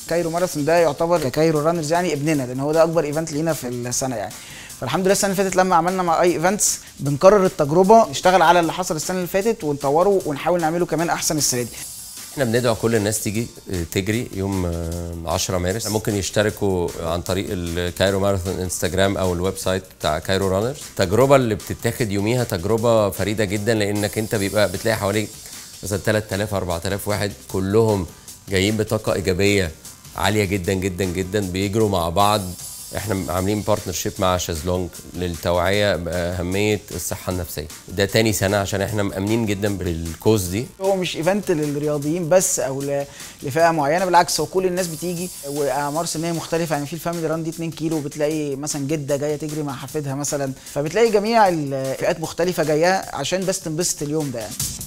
كايرو ماراثون ده يعتبر كايرو رانرز يعني ابننا لان هو ده اكبر ايفنت لينا في السنه يعني فالحمد لله السنه اللي فاتت لما عملنا مع اي ايفنتس بنكرر التجربه نشتغل على اللي حصل السنه اللي فاتت ونطوره ونحاول نعمله كمان احسن السنه دي احنا بندعو كل الناس تيجي تجري يوم 10 مارس ممكن يشتركوا عن طريق الكايرو ماراثون انستجرام او الويب سايت بتاع كايرو رانرز التجربه اللي بتتاخد يوميها تجربه فريده جدا لانك انت بيبقى بتلاقي حوالي مثلا 3000 4000 واحد كلهم جايين بطاقه ايجابيه عاليه جدا جدا جدا بيجروا مع بعض احنا عاملين بارتنرشيب مع شازلونج للتوعيه باهميه الصحه النفسيه ده تاني سنه عشان احنا مامنين جدا بالكوز دي هو مش ايفنت للرياضيين بس او ل- لفئه معينه بالعكس هو كل الناس بتيجي واعمار سنيه مختلفه يعني في الفاميلي ران دي 2 كيلو بتلاقي مثلا جده جايه تجري مع حفيدها مثلا فبتلاقي جميع الفئات مختلفه جايه عشان بس تنبسط اليوم ده يعني